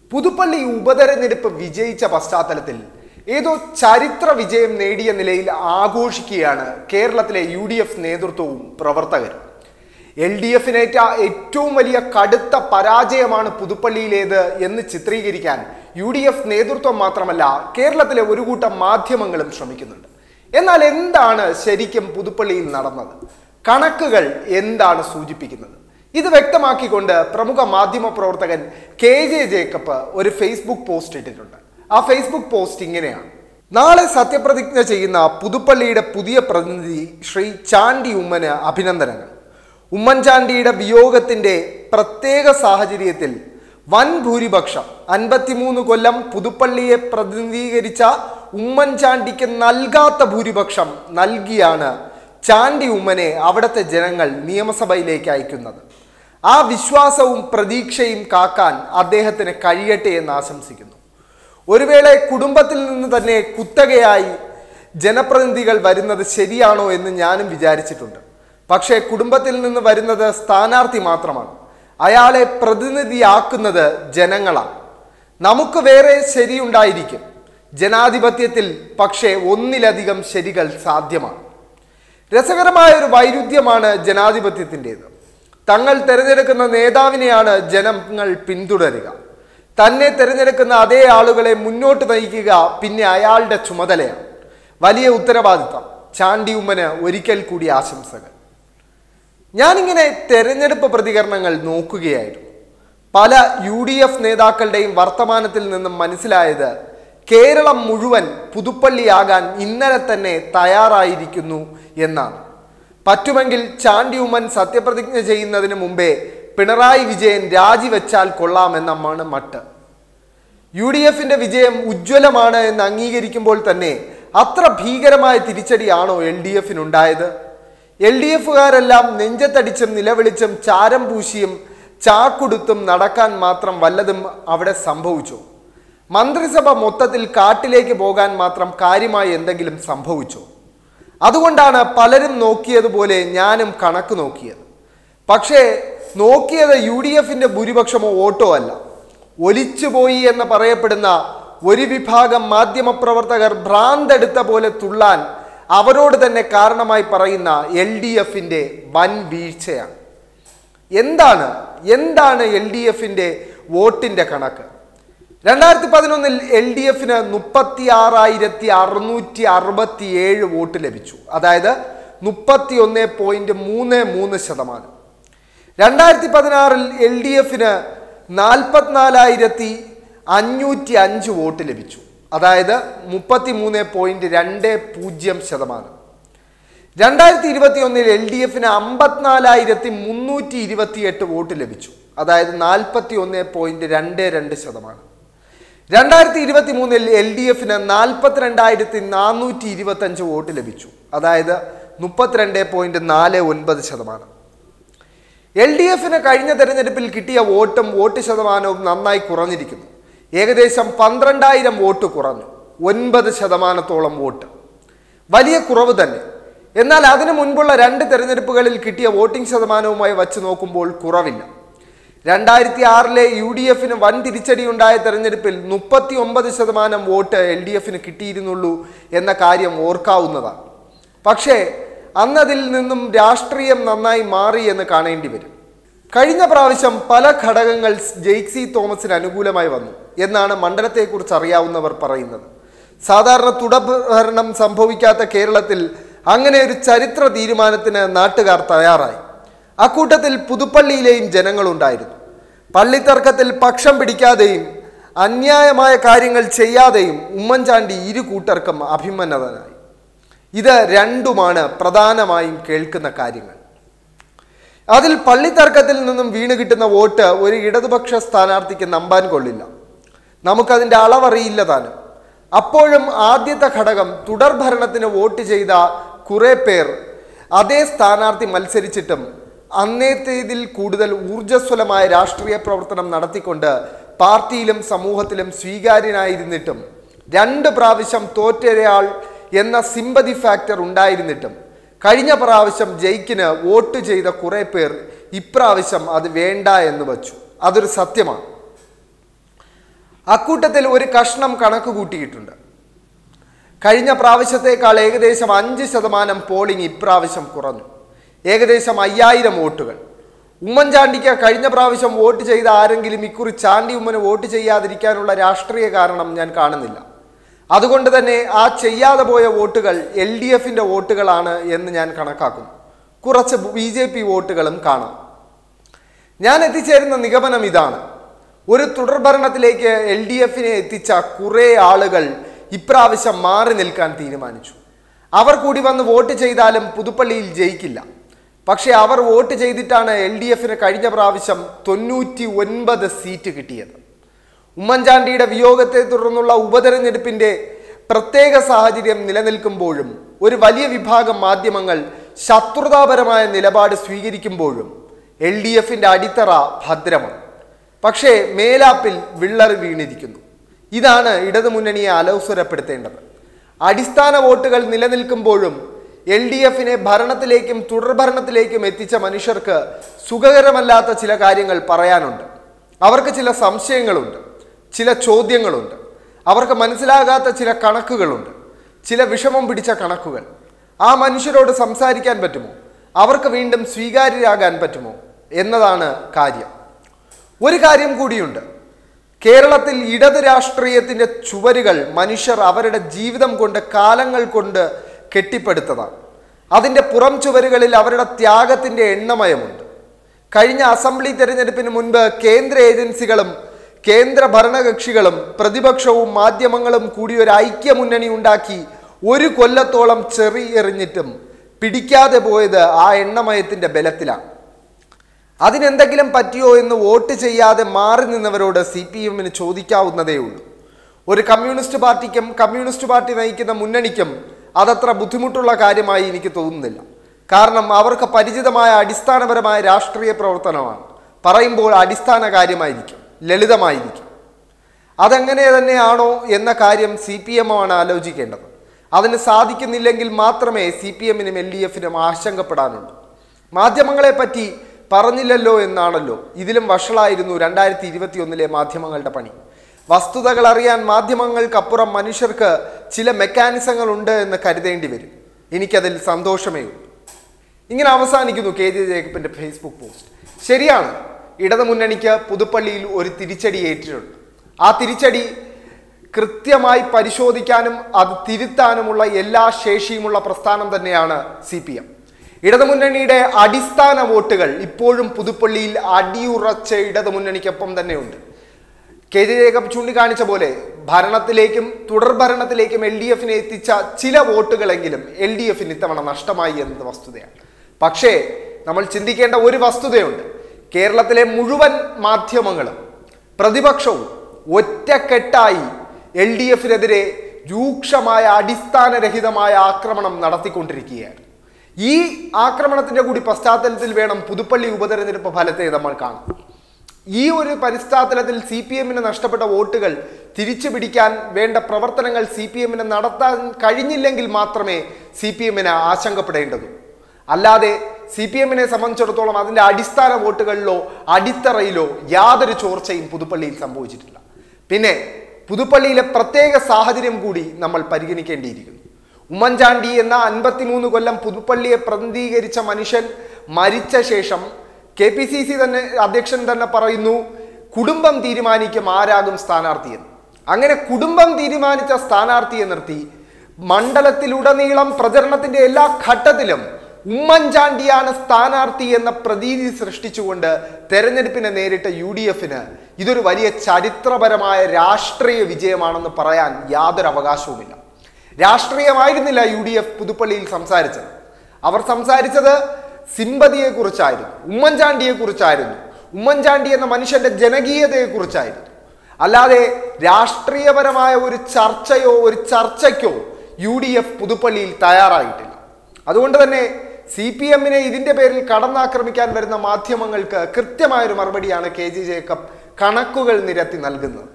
പുതുപ്പള്ളി ഉപതെരഞ്ഞെടുപ്പ് വിജയിച്ച പശ്ചാത്തലത്തിൽ ഏതോ ചരിത്ര വിജയം നേടിയ നിലയിൽ ആഘോഷിക്കുകയാണ് കേരളത്തിലെ യു ഡി എഫ് നേതൃത്വവും പ്രവർത്തകരും എൽ ഡി എഫിനേറ്റ ഏറ്റവും വലിയ കടുത്ത പരാജയമാണ് പുതുപ്പള്ളിയിലേത് എന്ന് ചിത്രീകരിക്കാൻ യു ഡി എഫ് നേതൃത്വം മാത്രമല്ല കേരളത്തിലെ ഒരു കൂട്ടം മാധ്യമങ്ങളും ശ്രമിക്കുന്നുണ്ട് എന്നാൽ എന്താണ് ശരിക്കും പുതുപ്പള്ളിയിൽ നടന്നത് കണക്കുകൾ എന്താണ് സൂചിപ്പിക്കുന്നത് ഇത് വ്യക്തമാക്കിക്കൊണ്ട് പ്രമുഖ മാധ്യമ പ്രവർത്തകൻ കെ ജെ ജേക്കബ് ഒരു ഫേസ്ബുക്ക് പോസ്റ്റ് ഇട്ടിട്ടുണ്ട് ആ ഫേസ്ബുക്ക് പോസ്റ്റ് ഇങ്ങനെയാണ് നാളെ സത്യപ്രതിജ്ഞ ചെയ്യുന്ന പുതുപ്പള്ളിയുടെ പുതിയ പ്രതിനിധി ശ്രീ ചാണ്ടി ഉമ്മന് അഭിനന്ദനങ്ങൾ ഉമ്മൻചാണ്ടിയുടെ വിയോഗത്തിന്റെ പ്രത്യേക സാഹചര്യത്തിൽ വൻ ഭൂരിപക്ഷം അൻപത്തിമൂന്ന് കൊല്ലം പുതുപ്പള്ളിയെ പ്രതിനിധീകരിച്ച ഉമ്മൻചാണ്ടിക്ക് നൽകാത്ത ഭൂരിപക്ഷം നൽകിയാണ് ചാണ്ടി ഉമ്മനെ അവിടുത്തെ ജനങ്ങൾ നിയമസഭയിലേക്ക് അയക്കുന്നത് ആ വിശ്വാസവും പ്രതീക്ഷയും കാക്കാൻ അദ്ദേഹത്തിന് കഴിയട്ടെ എന്ന് ആശംസിക്കുന്നു ഒരു വേള കുടുംബത്തിൽ നിന്ന് തന്നെ കുത്തകയായി ജനപ്രതിനിധികൾ വരുന്നത് ശരിയാണോ എന്ന് ഞാനും വിചാരിച്ചിട്ടുണ്ട് പക്ഷേ കുടുംബത്തിൽ നിന്ന് വരുന്നത് സ്ഥാനാർത്ഥി മാത്രമാണ് അയാളെ പ്രതിനിധിയാക്കുന്നത് ജനങ്ങളാണ് നമുക്ക് വേറെ ശരിയുണ്ടായിരിക്കും ജനാധിപത്യത്തിൽ പക്ഷേ ഒന്നിലധികം ശരികൾ സാധ്യമാണ് രസകരമായ ഒരു വൈരുദ്ധ്യമാണ് ജനാധിപത്യത്തിൻ്റെത് തങ്ങൾ തിരഞ്ഞെടുക്കുന്ന നേതാവിനെയാണ് ജനങ്ങൾ പിന്തുടരുക തന്നെ തിരഞ്ഞെടുക്കുന്ന അതേ ആളുകളെ മുന്നോട്ട് നയിക്കുക പിന്നെ അയാളുടെ ചുമതലയാണ് വലിയ ഉത്തരവാദിത്തം ചാണ്ടി ഉമ്മന് ഒരിക്കൽ കൂടി ആശംസകൾ ഞാനിങ്ങനെ തെരഞ്ഞെടുപ്പ് പ്രതികരണങ്ങൾ നോക്കുകയായിരുന്നു പല യു ഡി എഫ് നേതാക്കളുടെയും വർത്തമാനത്തിൽ നിന്നും മനസ്സിലായത് കേരളം മുഴുവൻ പുതുപ്പള്ളിയാകാൻ ഇന്നലെ തന്നെ തയ്യാറായിരിക്കുന്നു എന്നാണ് പറ്റുമെങ്കിൽ ചാണ്ടി ഉമ്മൻ സത്യപ്രതിജ്ഞ ചെയ്യുന്നതിന് മുമ്പേ പിണറായി വിജയൻ രാജിവെച്ചാൽ കൊള്ളാമെന്നാണ് മട്ട് യു ഡി എഫിന്റെ വിജയം ഉജ്ജ്വലമാണ് എന്ന് അംഗീകരിക്കുമ്പോൾ തന്നെ അത്ര ഭീകരമായ തിരിച്ചടിയാണോ എൽ ഡി എഫിനുണ്ടായത് എൽ ഡി എഫുകാരെല്ലാം നെഞ്ചത്തടിച്ചും നിലവിളിച്ചും ചാരം പൂശിയും ചാക്കുടുത്തും നടക്കാൻ മാത്രം വല്ലതും അവിടെ സംഭവിച്ചു മന്ത്രിസഭ മൊത്തത്തിൽ കാട്ടിലേക്ക് പോകാൻ മാത്രം കാര്യമായി എന്തെങ്കിലും സംഭവിച്ചു അതുകൊണ്ടാണ് പലരും നോക്കിയതുപോലെ ഞാനും കണക്ക് നോക്കിയത് പക്ഷേ നോക്കിയത് യു ഡി എഫിന്റെ ഭൂരിപക്ഷമോ വോട്ടോ അല്ല ഒലിച്ചുപോയി എന്ന് പറയപ്പെടുന്ന ഒരു വിഭാഗം മാധ്യമപ്രവർത്തകർ ഭ്രാന്തെടുത്ത പോലെ തുള്ളാൻ അവരോട് തന്നെ കാരണമായി പറയുന്ന എൽ ഡി എഫിന്റെ വൻ വീഴ്ചയാണ് എന്താണ് എന്താണ് എൽ ഡി എഫിന്റെ വോട്ടിന്റെ കണക്ക് രണ്ടായിരത്തി പതിനൊന്നിൽ എൽ ഡി എഫിന് മുപ്പത്തി ആറായിരത്തി അറുന്നൂറ്റി അറുപത്തി ഏഴ് വോട്ട് ലഭിച്ചു അതായത് മുപ്പത്തി ഒന്ന് പോയിന്റ് മൂന്ന് മൂന്ന് ശതമാനം രണ്ടായിരത്തി പതിനാറിൽ എൽ ഡി എഫിന് നാൽപ്പത്തിനാലായിരത്തി അഞ്ഞൂറ്റി അഞ്ച് വോട്ട് ലഭിച്ചു അതായത് മുപ്പത്തി മൂന്ന് പോയിന്റ് രണ്ട് പൂജ്യം ശതമാനം രണ്ടായിരത്തി ഇരുപത്തി ഒന്നിൽ എൽ ഡി എഫിന് അമ്പത്തിനാലായിരത്തി മുന്നൂറ്റി ഇരുപത്തി എട്ട് വോട്ട് ലഭിച്ചു അതായത് നാൽപ്പത്തി ഒന്ന് പോയിന്റ് രണ്ട് രണ്ട് ശതമാനം രണ്ടായിരത്തി ഇരുപത്തി മൂന്നിൽ എൽ ഡി എഫിന് നാൽപ്പത്തിരണ്ടായിരത്തി നാനൂറ്റി ഇരുപത്തഞ്ച് വോട്ട് ലഭിച്ചു അതായത് മുപ്പത്തിരണ്ട് പോയിന്റ് നാല് ഒൻപത് ശതമാനം എൽ ഡി എഫിന് കഴിഞ്ഞ തെരഞ്ഞെടുപ്പിൽ കിട്ടിയ വോട്ടും വോട്ട് ശതമാനവും നന്നായി കുറഞ്ഞിരിക്കുന്നു ഏകദേശം പന്ത്രണ്ടായിരം വോട്ട് കുറഞ്ഞു ഒൻപത് ശതമാനത്തോളം വോട്ട് വലിയ കുറവ് തന്നെ എന്നാൽ അതിനു മുൻപുള്ള രണ്ട് തെരഞ്ഞെടുപ്പുകളിൽ കിട്ടിയ വോട്ടിംഗ് ശതമാനവുമായി വച്ച് നോക്കുമ്പോൾ കുറവില്ല രണ്ടായിരത്തി ആറിലെ യു ഡി എഫിന് വൻ തിരിച്ചടിയുണ്ടായ തെരഞ്ഞെടുപ്പിൽ മുപ്പത്തി ഒമ്പത് ശതമാനം വോട്ട് എൽ ഡി എഫിന് കിട്ടിയിരുന്നുള്ളൂ എന്ന കാര്യം ഓർക്കാവുന്നതാണ് പക്ഷേ അന്നതിൽ നിന്നും രാഷ്ട്രീയം നന്നായി മാറി എന്ന് കാണേണ്ടി വരും കഴിഞ്ഞ പ്രാവശ്യം പല ഘടകങ്ങൾ ജെയ്ക്സി തോമസിന് അനുകൂലമായി വന്നു എന്നാണ് മണ്ഡലത്തെക്കുറിച്ച് അറിയാവുന്നവർ പറയുന്നത് സാധാരണ തുടർഭരണം സംഭവിക്കാത്ത കേരളത്തിൽ അങ്ങനെ ഒരു ചരിത്ര തീരുമാനത്തിന് നാട്ടുകാർ തയ്യാറായി അക്കൂട്ടത്തിൽ പുതുപ്പള്ളിയിലെയും ജനങ്ങളുണ്ടായിരുന്നു പള്ളിത്തർക്കത്തിൽ പക്ഷം പിടിക്കാതെയും അന്യായമായ കാര്യങ്ങൾ ചെയ്യാതെയും ഉമ്മൻചാണ്ടി ഇരു കൂട്ടർക്കും അഭിമന്നതനായി ഇത് രണ്ടുമാണ് പ്രധാനമായും കേൾക്കുന്ന കാര്യങ്ങൾ അതിൽ പള്ളിത്തർക്കത്തിൽ നിന്നും വീണ് കിട്ടുന്ന വോട്ട് ഒരു ഇടതുപക്ഷ സ്ഥാനാർത്ഥിക്ക് നമ്പാൻ കൊള്ളില്ല നമുക്കതിൻ്റെ അളവറിയില്ല താനും അപ്പോഴും ആദ്യത്തെ ഘടകം തുടർഭരണത്തിന് വോട്ട് ചെയ്ത കുറെ പേർ അതേ സ്ഥാനാർത്ഥി മത്സരിച്ചിട്ടും അന്നേത്തേതിൽ കൂടുതൽ ഊർജ്ജസ്വലമായ രാഷ്ട്രീയ പ്രവർത്തനം നടത്തിക്കൊണ്ട് പാർട്ടിയിലും സമൂഹത്തിലും സ്വീകാര്യനായിരുന്നിട്ടും രണ്ട് പ്രാവശ്യം തോറ്റൊരാൾ എന്ന സിമ്പതി ഫാക്ടർ ഉണ്ടായിരുന്നിട്ടും കഴിഞ്ഞ പ്രാവശ്യം ജയിക്കിന് വോട്ട് ചെയ്ത കുറെ പേർ ഇപ്രാവശ്യം അത് വേണ്ട എന്ന് വച്ചു അതൊരു സത്യമാണ് അക്കൂട്ടത്തിൽ ഒരു കഷ്ണം കണക്ക് കൂട്ടിയിട്ടുണ്ട് കഴിഞ്ഞ പ്രാവശ്യത്തേക്കാൾ ഏകദേശം അഞ്ച് ശതമാനം പോളിംഗ് ഇപ്രാവശ്യം കുറഞ്ഞു ഏകദേശം അയ്യായിരം വോട്ടുകൾ ഉമ്മൻചാണ്ടിക്ക് കഴിഞ്ഞ പ്രാവശ്യം വോട്ട് ചെയ്ത ആരെങ്കിലും ഇക്കുറി ചാണ്ടി ഉമ്മന് വോട്ട് ചെയ്യാതിരിക്കാനുള്ള രാഷ്ട്രീയ കാരണം ഞാൻ കാണുന്നില്ല അതുകൊണ്ട് തന്നെ ആ ചെയ്യാതെ പോയ വോട്ടുകൾ എൽ ഡി എഫിൻ്റെ വോട്ടുകളാണ് എന്ന് ഞാൻ കണക്കാക്കുന്നു കുറച്ച് ബി ജെ പി വോട്ടുകളും കാണാം ഞാൻ എത്തിച്ചേരുന്ന നിഗമനം ഇതാണ് ഒരു തുടർഭരണത്തിലേക്ക് എൽ ഡി എഫിനെ എത്തിച്ച കുറേ ആളുകൾ ഇപ്രാവശ്യം മാറി നിൽക്കാൻ തീരുമാനിച്ചു അവർ കൂടി വന്ന് വോട്ട് ചെയ്താലും പുതുപ്പള്ളിയിൽ ജയിക്കില്ല പക്ഷേ അവർ വോട്ട് ചെയ്തിട്ടാണ് എൽ ഡി എഫിന് കഴിഞ്ഞ പ്രാവശ്യം തൊണ്ണൂറ്റി ഒൻപത് സീറ്റ് കിട്ടിയത് ഉമ്മൻചാണ്ടിയുടെ വിയോഗത്തെ തുടർന്നുള്ള ഉപതെരഞ്ഞെടുപ്പിന്റെ പ്രത്യേക സാഹചര്യം നിലനിൽക്കുമ്പോഴും ഒരു വലിയ വിഭാഗം മാധ്യമങ്ങൾ ശത്രുതാപരമായ നിലപാട് സ്വീകരിക്കുമ്പോഴും എൽ ഡി എഫിന്റെ അടിത്തറ ഭദ്രമാണ് പക്ഷേ മേലാപ്പിൽ വിള്ളറി വീണിരിക്കുന്നു ഇതാണ് ഇടതുമുന്നണിയെ അലോസരപ്പെടുത്തേണ്ടത് അടിസ്ഥാന വോട്ടുകൾ നിലനിൽക്കുമ്പോഴും എൽ ഡി എഫിനെ ഭരണത്തിലേക്കും തുടർഭരണത്തിലേക്കും എത്തിച്ച മനുഷ്യർക്ക് സുഖകരമല്ലാത്ത ചില കാര്യങ്ങൾ പറയാനുണ്ട് അവർക്ക് ചില സംശയങ്ങളുണ്ട് ചില ചോദ്യങ്ങളുണ്ട് അവർക്ക് മനസ്സിലാകാത്ത ചില കണക്കുകളുണ്ട് ചില വിഷമം പിടിച്ച കണക്കുകൾ ആ മനുഷ്യരോട് സംസാരിക്കാൻ പറ്റുമോ അവർക്ക് വീണ്ടും സ്വീകാര്യരാകാൻ പറ്റുമോ എന്നതാണ് കാര്യം ഒരു കാര്യം കൂടിയുണ്ട് കേരളത്തിൽ ഇടത് രാഷ്ട്രീയത്തിന്റെ ചുവരുകൾ മനുഷ്യർ അവരുടെ ജീവിതം കൊണ്ട് കാലങ്ങൾ കൊണ്ട് കെട്ടിപ്പടുത്തതാണ് അതിൻ്റെ പുറം ചുവരുകളിൽ അവരുടെ ത്യാഗത്തിന്റെ എണ്ണമയമുണ്ട് കഴിഞ്ഞ അസംബ്ലി തെരഞ്ഞെടുപ്പിന് മുൻപ് കേന്ദ്ര ഏജൻസികളും കേന്ദ്ര ഭരണകക്ഷികളും പ്രതിപക്ഷവും മാധ്യമങ്ങളും കൂടി ഒരു ഐക്യമുന്നണി ഉണ്ടാക്കി ഒരു കൊല്ലത്തോളം ചെറി എറിഞ്ഞിട്ടും പിടിക്കാതെ പോയത് ആ എണ്ണമയത്തിന്റെ ബലത്തിലാണ് അതിനെന്തെങ്കിലും പറ്റിയോ എന്ന് വോട്ട് ചെയ്യാതെ മാറി നിന്നവരോട് സി പി എമ്മിന് ചോദിക്കാവുന്നതേ ഉള്ളൂ ഒരു കമ്മ്യൂണിസ്റ്റ് പാർട്ടിക്കും കമ്മ്യൂണിസ്റ്റ് പാർട്ടി നയിക്കുന്ന മുന്നണിക്കും അതത്ര ബുദ്ധിമുട്ടുള്ള കാര്യമായി എനിക്ക് തോന്നുന്നില്ല കാരണം അവർക്ക് പരിചിതമായ അടിസ്ഥാനപരമായ രാഷ്ട്രീയ പ്രവർത്തനമാണ് പറയുമ്പോൾ അടിസ്ഥാന കാര്യമായിരിക്കും ലളിതമായിരിക്കും അതെങ്ങനെ തന്നെയാണോ എന്ന കാര്യം സി പി എം ആണ് ആലോചിക്കേണ്ടത് അതിന് സാധിക്കുന്നില്ലെങ്കിൽ മാത്രമേ സി പി എമ്മിനും എൽ ഡി എഫിനും ആശങ്കപ്പെടാനുള്ളൂ മാധ്യമങ്ങളെ പറ്റി പറഞ്ഞില്ലല്ലോ എന്നാണല്ലോ ഇതിലും വഷളായിരുന്നു രണ്ടായിരത്തി ഇരുപത്തി ഒന്നിലെ മാധ്യമങ്ങളുടെ പണി വസ്തുതകൾ അറിയാൻ മാധ്യമങ്ങൾക്കപ്പുറം മനുഷ്യർക്ക് ചില മെക്കാനിസങ്ങൾ ഉണ്ട് എന്ന് കരുതേണ്ടി വരും എനിക്കതിൽ സന്തോഷമേ ഉള്ളൂ ഇങ്ങനെ അവസാനിക്കുന്നു കെ ജെ ജേക്കബിന്റെ ഫേസ്ബുക്ക് പോസ്റ്റ് ശരിയാണ് ഇടതുമുന്നണിക്ക് പുതുപ്പള്ളിയിൽ ഒരു തിരിച്ചടി ഏറ്റിട്ടുണ്ട് ആ തിരിച്ചടി കൃത്യമായി പരിശോധിക്കാനും അത് തിരുത്താനുമുള്ള എല്ലാ ശേഷിയുമുള്ള പ്രസ്ഥാനം തന്നെയാണ് സി പി എം ഇടതുമുന്നണിയുടെ അടിസ്ഥാന വോട്ടുകൾ ഇപ്പോഴും പുതുപ്പള്ളിയിൽ അടിയുറച്ച ഇടതുമുന്നണിക്കൊപ്പം തന്നെയുണ്ട് കെ ജെ ജേക്കബ് ചൂണ്ടിക്കാണിച്ച പോലെ ഭരണത്തിലേക്കും തുടർഭരണത്തിലേക്കും എൽ ഡി എഫിനെ എത്തിച്ച ചില വോട്ടുകളെങ്കിലും എൽ ഡി എഫിന് ഇത്തവണ നഷ്ടമായി എന്നത് വസ്തുതയാണ് പക്ഷേ നമ്മൾ ചിന്തിക്കേണ്ട ഒരു വസ്തുതയുണ്ട് കേരളത്തിലെ മുഴുവൻ മാധ്യമങ്ങളും പ്രതിപക്ഷവും ഒറ്റക്കെട്ടായി എൽ ഡി എഫിനെതിരെ രൂക്ഷമായ അടിസ്ഥാനരഹിതമായ ആക്രമണം നടത്തിക്കൊണ്ടിരിക്കുകയാണ് ഈ ആക്രമണത്തിന്റെ കൂടി പശ്ചാത്തലത്തിൽ വേണം പുതുപ്പള്ളി ഉപതെരഞ്ഞെടുപ്പ് ഫലത്തെ നമ്മൾ കാണാൻ ഈ ഒരു പശ്ചാത്തലത്തിൽ സി പി എമ്മിന് നഷ്ടപ്പെട്ട വോട്ടുകൾ തിരിച്ചു പിടിക്കാൻ വേണ്ട പ്രവർത്തനങ്ങൾ സി പി എമ്മിന് നടത്താൻ കഴിഞ്ഞില്ലെങ്കിൽ മാത്രമേ സി പി എമ്മിന് ആശങ്കപ്പെടേണ്ടതുള്ളൂ അല്ലാതെ സി പി എമ്മിനെ സംബന്ധിച്ചിടത്തോളം അതിൻ്റെ അടിസ്ഥാന വോട്ടുകളിലോ അടിത്തറയിലോ യാതൊരു ചോർച്ചയും പുതുപ്പള്ളിയിൽ സംഭവിച്ചിട്ടില്ല പിന്നെ പുതുപ്പള്ളിയിലെ പ്രത്യേക സാഹചര്യം കൂടി നമ്മൾ പരിഗണിക്കേണ്ടിയിരിക്കുന്നു ഉമ്മൻചാണ്ടി എന്ന അൻപത്തിമൂന്ന് കൊല്ലം പുതുപ്പള്ളിയെ പ്രതിനിധീകരിച്ച മനുഷ്യൻ മരിച്ച ശേഷം കെ പി സി സി തന്നെ അധ്യക്ഷൻ തന്നെ പറയുന്നു കുടുംബം തീരുമാനിക്കും ആരാകും സ്ഥാനാർത്ഥിയെന്ന് അങ്ങനെ കുടുംബം തീരുമാനിച്ച സ്ഥാനാർത്ഥിയെ നിർത്തി മണ്ഡലത്തിലുടനീളം പ്രചരണത്തിന്റെ എല്ലാ ഘട്ടത്തിലും ഉമ്മൻചാണ്ടിയാണ് സ്ഥാനാർത്ഥി എന്ന പ്രതീതി സൃഷ്ടിച്ചുകൊണ്ട് തെരഞ്ഞെടുപ്പിനെ നേരിട്ട യു ഡി എഫിന് ഇതൊരു വലിയ ചരിത്രപരമായ രാഷ്ട്രീയ വിജയമാണെന്ന് പറയാൻ യാതൊരു അവകാശവുമില്ല രാഷ്ട്രീയമായിരുന്നില്ല യു ഡി എഫ് പുതുപ്പള്ളിയിൽ സംസാരിച്ചത് അവർ സംസാരിച്ചത് സിമ്പതിയെ കുറിച്ചായിരുന്നു ഉമ്മൻചാണ്ടിയെ കുറിച്ചായിരുന്നു ഉമ്മൻചാണ്ടി എന്ന മനുഷ്യന്റെ ജനകീയതയെ കുറിച്ചായിരുന്നു അല്ലാതെ രാഷ്ട്രീയപരമായ ഒരു ചർച്ചയോ ഒരു ചർച്ചയ്ക്കോ യു ഡി എഫ് പുതുപ്പള്ളിയിൽ തയ്യാറായിട്ടില്ല അതുകൊണ്ട് തന്നെ സി പി എമ്മിനെ ഇതിന്റെ പേരിൽ കടന്നാക്രമിക്കാൻ വരുന്ന മാധ്യമങ്ങൾക്ക് കൃത്യമായൊരു മറുപടിയാണ് കെ ജി ജേക്കബ് കണക്കുകൾ നിരത്തി നൽകുന്നത്